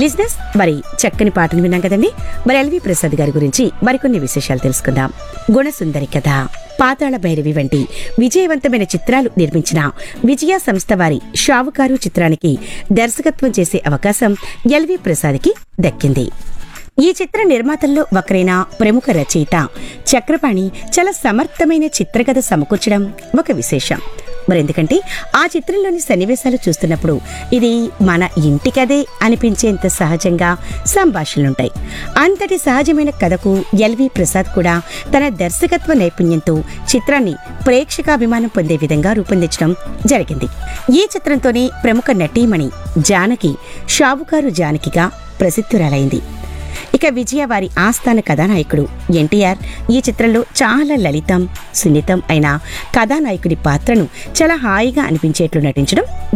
లిజినెస్ మరి చక్కని పాటను విన్నాం కదండి మరి ఎల్వి ప్రసాద్ గారి గురించి మరికొన్ని విశేషాలు తెలుసుకుందాం గుణసుందరి కథ పాతాళ భైరవి వంటి విజయవంతమైన చిత్రాలు నిర్మించిన విజయ సంస్థ వారి షావుకారు చిత్రానికి దర్శకత్వం చేసే అవకాశం ఎల్వి ప్రసాద్కి దక్కింది ఈ చిత్ర నిర్మాతల్లో ఒకరైన ప్రముఖ రచయిత చక్రపాణి చాలా సమర్థమైన చిత్రకథ సమకూర్చడం ఒక విశేషం మరెందుకంటే ఆ చిత్రంలోని సన్నివేశాలు చూస్తున్నప్పుడు ఇది మన ఇంటి కథే అనిపించేంత సహజంగా సంభాషణలుంటాయి అంతటి సహజమైన కథకు ఎల్వి ప్రసాద్ కూడా తన దర్శకత్వ నైపుణ్యంతో చిత్రాన్ని ప్రేక్షకాభిమానం పొందే విధంగా రూపొందించడం జరిగింది ఈ చిత్రంతోనే ప్రముఖ నటీమణి జానకి షావుకారు జానకిగా ప్రసిద్ధురాలైంది ఇక విజయ వారి ఆస్థాన కథానాయకుడు ఎన్టీఆర్ ఈ చిత్రంలో చాలా లలితం సున్నితం అయిన కథానాయకుడి పాత్రను చాలా హాయిగా అనిపించేట్లు నటించడం